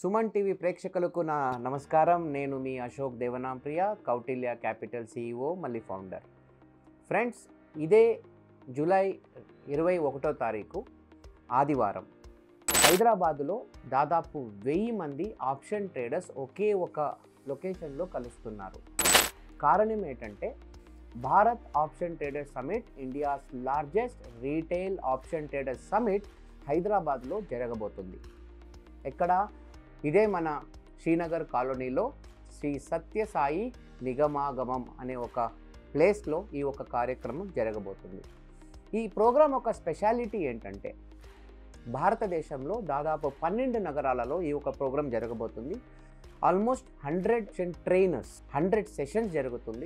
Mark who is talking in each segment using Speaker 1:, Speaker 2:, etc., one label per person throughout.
Speaker 1: Suman TV ప్రేక్షకులకు నా నమస్కారం నేను మీ అశోక్ దేవనాంప్రియ కౌటిల్య క్యాపిటల్ సిఇఓ మళ్ళీ ఫౌండర్ ఫ్రెండ్స్ ఇదే జూలై ఇరవై ఒకటో తారీఖు ఆదివారం హైదరాబాదులో దాదాపు వెయ్యి మంది ఆప్షన్ ట్రేడర్స్ ఒకే ఒక లొకేషన్లో కలుస్తున్నారు కారణం ఏంటంటే Bharat option trader summit India's largest retail option trader summit హైదరాబాద్లో జరగబోతుంది ఎక్కడ ఇదే మన శ్రీనగర్ కాలనీలో శ్రీ సత్యసాయి నిగమాగమం అనే ఒక ప్లేస్లో ఈ ఒక కార్యక్రమం జరగబోతుంది ఈ ప్రోగ్రాం ఒక స్పెషాలిటీ ఏంటంటే భారతదేశంలో దాదాపు పన్నెండు నగరాలలో ఈ ఒక ప్రోగ్రాం జరగబోతుంది almost hundred trainers hundred sessions జరుగుతుంది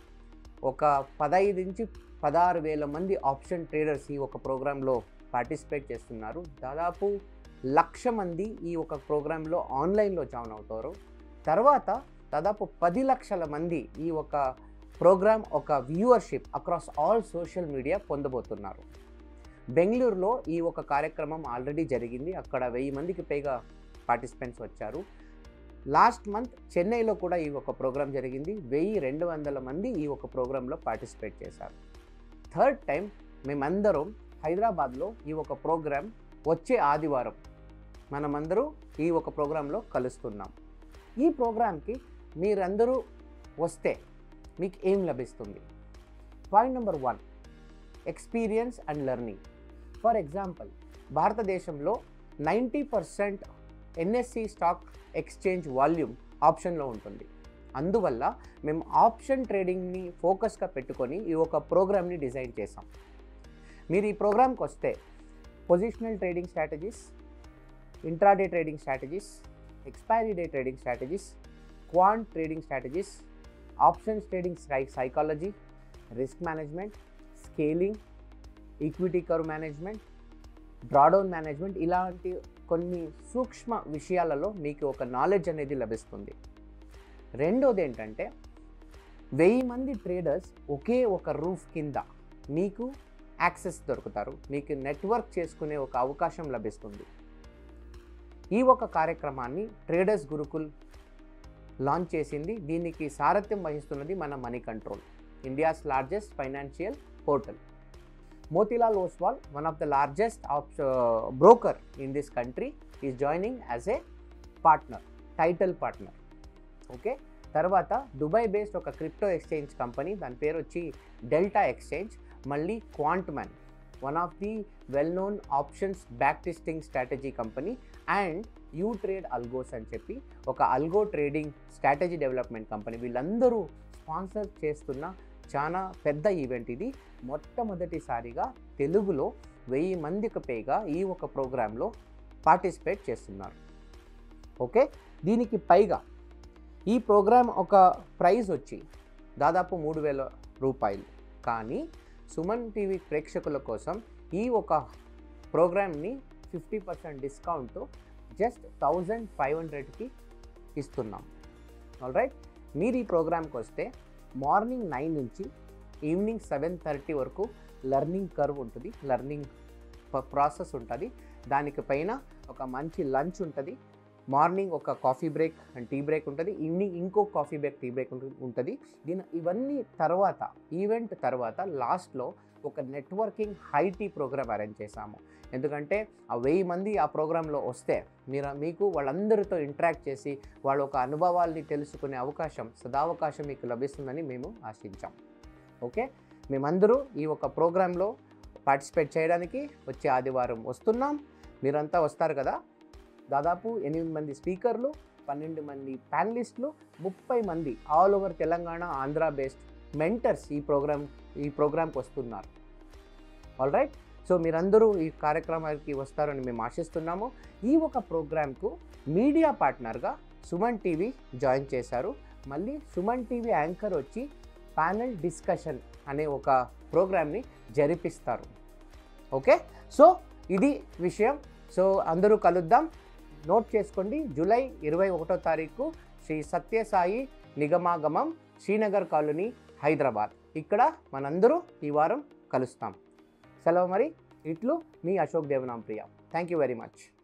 Speaker 1: ఒక పదహైదు నుంచి పదహారు వేల మంది ఆప్షన్ ట్రేడర్స్ ఈ ఒక ప్రోగ్రాంలో పార్టిసిపేట్ చేస్తున్నారు దాదాపు లక్ష మంది ఈ ఒక ప్రోగ్రాంలో ఆన్లైన్లో జాయిన్ అవుతారు తర్వాత దాదాపు పది లక్షల మంది ఈ ఒక ప్రోగ్రామ్ ఒక viewership across all social media పొందబోతున్నారు బెంగళూరులో ఈ ఒక కార్యక్రమం ఆల్రెడీ జరిగింది అక్కడ వెయ్యి మందికి పైగా పార్టిసిపెంట్స్ వచ్చారు లాస్ట్ మంత్ చెన్నైలో కూడా ఈ ఒక ప్రోగ్రాం జరిగింది వెయ్యి రెండు వందల మంది ఈ ఒక ప్రోగ్రాంలో పార్టిసిపేట్ చేశారు థర్డ్ టైం మేమందరం హైదరాబాద్లో ఈ ఒక ప్రోగ్రాం వచ్చే ఆదివారం మనమందరూ ఈ ఒక ప్రోగ్రాంలో కలుస్తున్నాం ఈ ప్రోగ్రాంకి మీరందరూ వస్తే మీకు ఏం లభిస్తుంది point number one experience and learning for example భారతదేశంలో ninety percent NSC stock exchange volume ఆప్షన్లో ఉంటుంది అందువల్ల మేము ఆప్షన్ ట్రేడింగ్ని ఫోకస్గా పెట్టుకొని ఈ ఒక ప్రోగ్రామ్ని డిజైన్ చేసాం మీరు ఈ ప్రోగ్రామ్కి వస్తే positional trading strategies intraday trading strategies expiry day trading strategies quant trading strategies options trading psychology risk management scaling equity curve management drawdown management ఇలాంటి కొన్ని సూక్ష్మ విషయాలలో మీకు ఒక నాలెడ్జ్ అనేది లభిస్తుంది రెండోది ఏంటంటే వెయ్యి మంది ట్రేడర్స్ ఒకే ఒక రూఫ్ కింద మీకు యాక్సెస్ దొరుకుతారు మీకు నెట్వర్క్ చేసుకునే ఒక అవకాశం లభిస్తుంది ఈ ఒక కార్యక్రమాన్ని ట్రేడర్స్ గురుకుల్ లాంచ్ చేసింది దీనికి సారథ్యం వహిస్తున్నది మన money control India's largest financial portal Motilal Oswal one of the largest app broker in this country is joining as a partner title partner okay తర్వాత దుబాయ్ బేస్డ్ ఒక క్రిప్టో ఎక్స్చేంజ్ కంపెనీ దాని పేరు వచ్చి డెల్టా ఎక్స్చేంజ్ మళ్ళీ Quantman one of the well known options back testing strategy company and you trade algos అని చెప్పి ఒక algo trading strategy development company వీళ్ళందరూ స్పాన్సర్ చేస్తున్న చాలా పెద్ద ఈవెంట్ ఇది మొట్టమొదటిసారిగా తెలుగులో వెయ్యి మందికి పైగా ఈ ఒక ప్రోగ్రాంలో పార్టిసిపేట్ చేస్తున్నారు ఓకే దీనికి పైగా ఈ ప్రోగ్రామ్ ఒక ప్రైజ్ వచ్చి దాదాపు మూడు వేల రూపాయలు కానీ సుమన్ టీవీ ప్రేక్షకుల కోసం ఈ ఒక ప్రోగ్రామ్ని ఫిఫ్టీ పర్సెంట్ డిస్కౌంట్తో జస్ట్ థౌజండ్ ఫైవ్ హండ్రెడ్కి ఇస్తున్నాం ఆల్ రైట్ మీరు ఈ ప్రోగ్రామ్కి వస్తే మార్నింగ్ నైన్ నుంచి ఈవినింగ్ సెవెన్ థర్టీ వరకు లెర్నింగ్ కర్వ్ ఉంటుంది లెర్నింగ్ ప్రాసెస్ ఉంటుంది దానికి పైన ఒక మంచి లంచ్ ఉంటుంది మార్నింగ్ ఒక coffee break and tea break ఉంటుంది ఈవినింగ్ ఇంకో కాఫీ బ్రేక్ టీ బ్రేక్ ఉంటుంది దీని ఇవన్నీ తర్వాత ఈవెంట్ తర్వాత లాస్ట్లో ఒక networking high tea program arrange చేశాము ఎందుకంటే ఆ వెయ్యి మంది ఆ ప్రోగ్రాంలో వస్తే మీరు మీకు వాళ్ళందరితో ఇంటరాక్ట్ చేసి వాళ్ళ ఒక అనుభవాల్ని తెలుసుకునే అవకాశం సదావకాశం మీకు లభిస్తుందని మేము ఆశించాం ఓకే మేమందరూ ఈ ఒక ప్రోగ్రాంలో పార్టిసిపేట్ చేయడానికి వచ్చే ఆదివారం వస్తున్నాం మీరంతా వస్తారు కదా దాదాపు ఎనిమిది మంది స్పీకర్లు పన్నెండు మంది ప్యానలిస్టులు ముప్పై మంది all over Telangana Andhra based mentors ఈ ప్రోగ్రామ్ ఈ ప్రోగ్రామ్కి వస్తున్నారు ఆల్ రైట్ సో మీరందరూ ఈ కార్యక్రమానికి వస్తారని మేము ఆశిస్తున్నాము ఈ ఒక ప్రోగ్రామ్కు మీడియా పార్ట్నర్గా సుమన్ టీవీ జాయిన్ చేశారు మళ్ళీ సుమన్ టీవీ యాంకర్ వచ్చి ప్యానల్ డిస్కషన్ అనే ఒక ప్రోగ్రామ్ని జరిపిస్తారు ఓకే సో ఇది విషయం సో అందరూ కలుద్దాం నోట్ చేసుకోండి జూలై ఇరవై ఒకటో తారీఖు శ్రీ సత్యసాయి నిగమాగమం శ్రీనగర్ కాలనీ హైదరాబాద్ ఇక్కడ మనందరూ ఈ వారం కలుస్తాం సెలవు మరి ఇట్లు మీ Ashok Devanampriya thank you very much